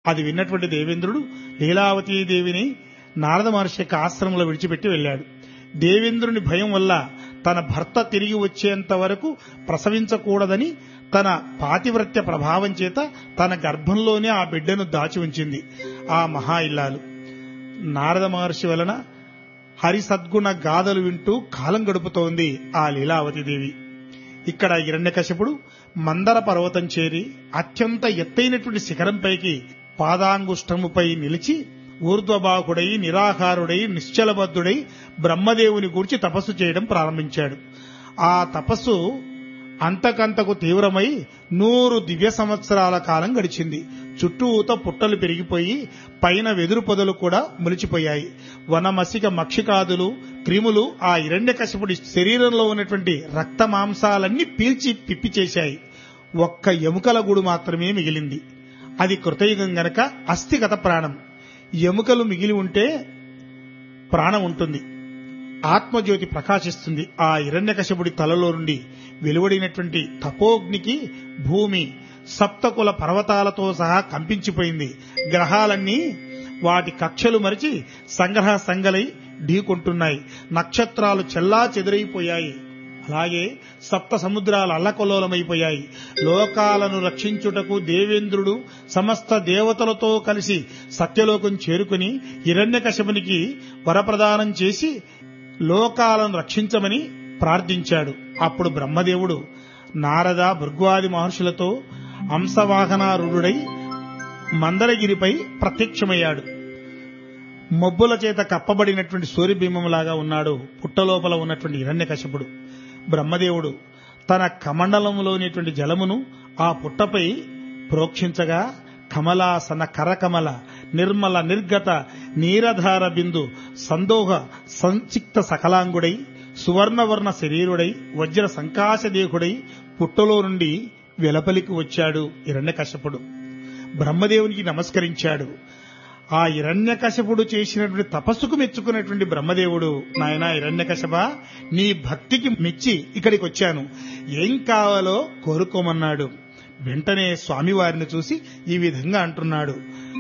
అది విన్నటువంటి దేవేంద్రుడు లీలావతీ దేవిని నారద మహర్షి యొక్క ఆశ్రమంలో విడిచిపెట్టి వెళ్ళాడు దేవేంద్రుని భయం వల్ల తన భర్త తిరిగి వచ్చేంత వరకు ప్రసవించకూడదని తన పాతివ్రత్య ప్రభావం చేత తన గర్భంలోనే ఆ బిడ్డను దాచి ఉంచింది ఆ మహా ఇల్లాలు నారద మహర్షి వలన హరి సద్గుణ గాథలు వింటూ కాలం గడుపుతోంది ఆ లీలావతి దేవి ఇక్కడ హిరణ్యకశపుడు మందర పర్వతం చేరి అత్యంత ఎత్తైనటువంటి శిఖరంపైకి పాదాంగుష్టముపై నిలిచి ఊర్ధ్వబాహుడై నిరాహారుడై నిశ్చలబద్ధుడై బ్రహ్మదేవుని గూర్చి తపస్సు చేయడం ప్రారంభించాడు ఆ తపస్సు అంతకంతకు తీవ్రమై నూరు దివ్య సంవత్సరాల కాలం గడిచింది చుట్టూత పుట్టలు పెరిగిపోయి పైన వెదురు పొదలు కూడా ములిచిపోయాయి వనమసిక మక్షికాదులు క్రిములు ఆ హిరణ్యకశపుడి శరీరంలో ఉన్నటువంటి రక్త మాంసాలన్నీ పీల్చి పిప్పి చేశాయి ఒక్క ఎముకల గూడు మాత్రమే మిగిలింది అది కృతయుగం గనక అస్థిగత ప్రాణం ఎముకలు మిగిలి ఉంటే ప్రాణం ఉంటుంది ఆత్మజ్యోతి ప్రకాశిస్తుంది ఆ హిరణ్యకశపుడి తలలో నుండి వెలువడినటువంటి తపోగ్నికి భూమి సప్తకుల పర్వతాలతో సహా కంపించిపోయింది గ్రహాలన్నీ వాటి కక్షలు మరిచి సంగ్రహ సంగలై ఢీకొంటున్నాయి నక్షత్రాలు చెల్లా చెదిరైపోయాయి అలాగే సప్త సముద్రాలు అల్లకల్లోలమైపోయాయి లోకాలను రక్షించుటకు దేవేంద్రుడు సమస్త దేవతలతో కలిసి సత్యలోకం చేరుకుని హిరణ్యకశపునికి వరప్రదానం చేసి లోకాలను రక్షించమని ప్రార్థించాడు అప్పుడు బ్రహ్మదేవుడు నారద భృగ్వాది మహర్షులతో అంశవాహనారుడై మందరగిరిపై ప్రత్యక్షమయ్యాడు మబ్బుల చేత కప్పబడినటువంటి సూర్యబింబంలాగా ఉన్నాడు పుట్టలోపల ఉన్నటువంటి హిరణ్యకశపుడు బ్రహ్మదేవుడు తన కమండలంలోనేటువంటి జలమును ఆ పుట్టపై ప్రోక్షించగా కమలాసన కరకమల నిర్మల నిర్గత నీరధార బిందు సందోహ సంచిక్త సకలాంగుడై సువర్ణవర్ణ శరీరుడై వజ్ర సంకాశదేహుడై పుట్టలో నుండి వెలపలికి వచ్చాడు హిరణ్యకశపుడు బ్రహ్మదేవునికి నమస్కరించాడు ఆ హిరణ్యకశపుడు చేసినటువంటి తపస్సుకు మెచ్చుకున్నటువంటి బ్రహ్మదేవుడు నాయన హిరణ్యకశప నీ భక్తికి మెచ్చి ఇక్కడికి వచ్చాను ఏం కావాలో కోరుకోమన్నాడు వెంటనే స్వామివారిని చూసి ఈ విధంగా అంటున్నాడు